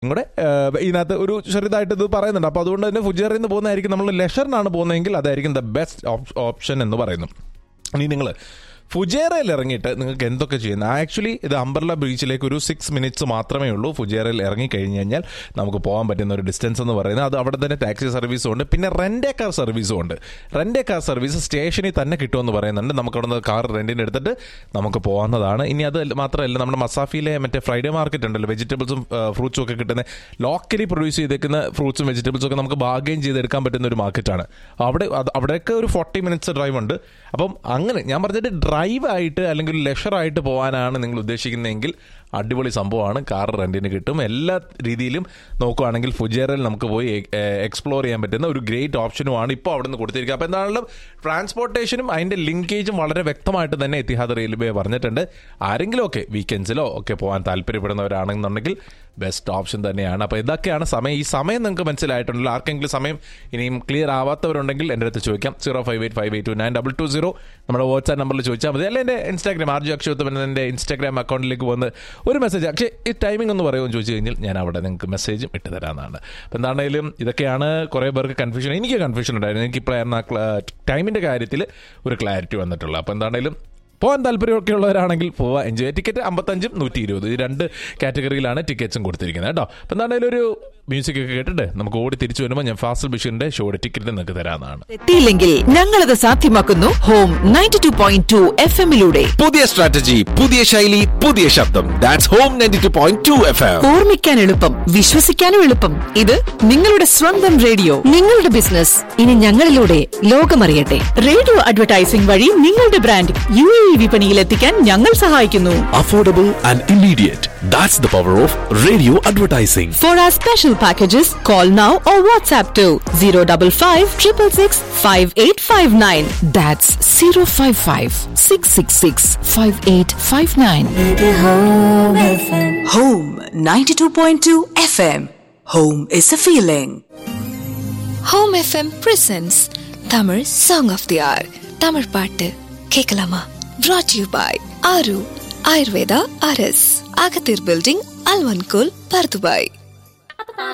കൂടെ ഏഹ്, ഇതിനകത്ത് ഒരു ചെറുതായിട്ട് ഇത് പറയുന്നുണ്ട് അപ്പോൾ അതുകൊണ്ട് തന്നെ ഫുജേറിൽ നിന്ന് പോകുന്നതായിരിക്കും നമ്മൾ ലെഷറിനാണ് പോകുന്നതെങ്കിൽ അതായിരിക്കും ദ ബെസ്റ്റ് ഓപ്ഷൻ എന്ന് പറയുന്നു ഇനി നിങ്ങൾ ഫുജേറയിൽ ഇറങ്ങിയിട്ട് നിങ്ങൾക്ക് എന്തൊക്കെ ചെയ്യുന്നത് ആക്ച്വലി ഇത് അംബർല ബീച്ചിലേക്ക് ഒരു സിക്സ് മിനിറ്റ്സ് മാത്രമേ ഉള്ളൂ ഫുജേറയിൽ ഇറങ്ങി കഴിഞ്ഞ് കഴിഞ്ഞാൽ നമുക്ക് പോകാൻ പറ്റുന്ന ഒരു ഡിസ്റ്റൻസ് എന്ന് പറയുന്നത് അത് അവിടെ തന്നെ ടാക്സി സർവീസും ഉണ്ട് പിന്നെ റെൻ്റേ കാർ സർവീസും ഉണ്ട് റെൻ്റേ കാർ സർവീസ് സ്റ്റേഷനിൽ തന്നെ കിട്ടുമെന്ന് പറയുന്നുണ്ട് നമുക്ക് അവിടെ നിന്ന് കാർ റെൻറ്റിന് എടുത്തിട്ട് നമുക്ക് പോകാവുന്നതാണ് ഇനി അത് മാത്രമല്ല നമ്മുടെ മസാഫിയിലെ മറ്റേ ഫ്രൈഡേ മാർക്കറ്റ് ഉണ്ടല്ലോ വെജിറ്റബിൾസും ഫ്രൂട്ട്സും ഒക്കെ കിട്ടുന്ന ലോക്കലി പ്രൊഡ്യൂസ് ചെയ്തേക്കുന്ന ഫ്രൂട്ട്സും വെജിറ്റബിൾസും ഒക്കെ നമുക്ക് ബാർഗെയിൻ ചെയ്തെടുക്കാൻ പറ്റുന്ന ഒരു മാർക്കറ്റാണ് അവിടെ അത് അവിടെയൊക്കെ ഒരു ഫോർട്ടി മിനിറ്റ്സ് ഡ്രൈവ് ഉണ്ട് അപ്പം അങ്ങനെ ഞാൻ പറഞ്ഞിട്ട് ഡ്രൈവ് ആയിട്ട് അല്ലെങ്കിൽ ലെഷർ ആയിട്ട് പോകാനാണ് നിങ്ങൾ ഉദ്ദേശിക്കുന്നതെങ്കിൽ അടിപൊളി സംഭവമാണ് കാർ റെന്റിന് കിട്ടും എല്ലാ രീതിയിലും നോക്കുവാണെങ്കിൽ ഫുജേറിൽ നമുക്ക് പോയി എക്സ്പ്ലോർ ചെയ്യാൻ പറ്റുന്ന ഒരു ഗ്രേറ്റ് ഓപ്ഷനുമാണ് ഇപ്പോൾ അവിടെ നിന്ന് കൊടുത്തിരിക്കുക അപ്പോൾ എന്താണെങ്കിലും ട്രാൻസ്പോർട്ടേഷനും അതിൻ്റെ ലിങ്കേജും വളരെ വ്യക്തമായിട്ട് തന്നെ എത്തിഹാദ് റെയിൽവേ പറഞ്ഞിട്ടുണ്ട് ആരെങ്കിലും ഒക്കെ വീക്കെൻഡ്സിലോ ഒക്കെ പോകാൻ താല്പര്യപ്പെടുന്നവരാണെന്നുണ്ടെങ്കിൽ ബെസ്റ്റ് ഓപ്ഷൻ തന്നെയാണ് അപ്പോൾ ഇതൊക്കെയാണ് സമയം ഈ സമയം നിങ്ങൾക്ക് മനസ്സിലായിട്ടുണ്ടല്ലോ ആർക്കെങ്കിലും സമയം ഇനിയും ക്ലിയർ ആവാത്തവരുണ്ടെങ്കിൽ എൻ്റെ അടുത്ത് ചോദിക്കാം zero five eight five eight two nine double two zero നമ്മുടെ വാട്സാപ്പ് നമ്പറിൽ ചോദിച്ചാൽ മതി അല്ലെങ്കിൽ എൻ്റെ ഇൻസ്റ്റാഗ്രാം ആർജി അക്ഷയത്വം എൻ്റെ ഇൻസ്റ്റാഗ്രാം അക്കൗണ്ടിലേക്ക് വന്ന് ഒരു മെസ്സേജ് പക്ഷേ ഈ ടൈമിംഗ് ഒന്ന് പറയുമെന്ന് ചോദിച്ചു കഴിഞ്ഞാൽ ഞാൻ അവിടെ നിങ്ങൾക്ക് മെസ്സേജും ഇട്ട് തരാമെന്നാണ് അപ്പോൾ എന്താണെങ്കിലും ഇതൊക്കെയാണ് കുറേ പേർക്ക് കൺഫ്യൂഷൻ എനിക്ക് കൺഫ്യൂഷൻ ഉണ്ടായിരുന്നു എനിക്കിപ്പോഴായിരുന്നു ആ ടൈമിൻ്റെ കാര്യത്തിൽ ഒരു ക്ലാരിറ്റി വന്നിട്ടുള്ളത് അപ്പോൾ എന്താണെങ്കിലും പോകാൻ താല്പര്യമൊക്കെ ഉള്ളവരാണെങ്കിൽ പോവാ എൻജോയ് ടിക്കറ്റ് അമ്പത്തഞ്ചും നൂറ്റി ഇരുപത് ഈ രണ്ട് കാറ്റഗറിയിലാണ് ടിക്കറ്റ്സും കൊടുത്തിരിക്കുന്നത് കേട്ടോ അപ്പം എന്താണെങ്കിലും ഒരു മ്യൂസിക് ഒക്കെ കേട്ടിട്ട് നമുക്ക് ഓടി തിരിച്ചു വരുമ്പോൾ ഞാൻ ഫാസിൽ ബഷീറിന്റെ ഷോയുടെ ടിക്കറ്റ് നിങ്ങൾക്ക് തരാമെന്നാണ് എത്തിയില്ലെങ്കിൽ ഞങ്ങളത് സാധ്യമാക്കുന്നു home ninety two point two F എമ്മിലൂടെ പുതിയ സ്ട്രാറ്റജി പുതിയ ശൈലി പുതിയ ശബ്ദം that's home ninety two point two F M ഓർമ്മിക്കാൻ എളുപ്പം വിശ്വസിക്കാനും എളുപ്പം ഇത് നിങ്ങളുടെ സ്വന്തം റേഡിയോ നിങ്ങളുടെ ബിസിനസ് ഇനി ഞങ്ങളിലൂടെ ലോകമറിയട്ടെ റേഡിയോ അഡ്വർടൈസിംഗ് വഴി നിങ്ങളുടെ ബ്രാൻഡ് യു എ വിപണിയിൽ എത്തിക്കാൻ ഞങ്ങൾ സഹായിക്കുന്നു affordable and immediate that's the power of radio advertising for our special packages call now or WhatsApp to zero double five triple six five eight five nine that's zero five five six six six five eight five nine Home 92.2 FM. Home is a feeling. Home FM presents Tamil song of the hour Tamil பாட்டு கேட்கலாமா brought you by Aaru Ayurveda அரஸ் அகத்தீர் building அல்வன்கோல் Bur Dubai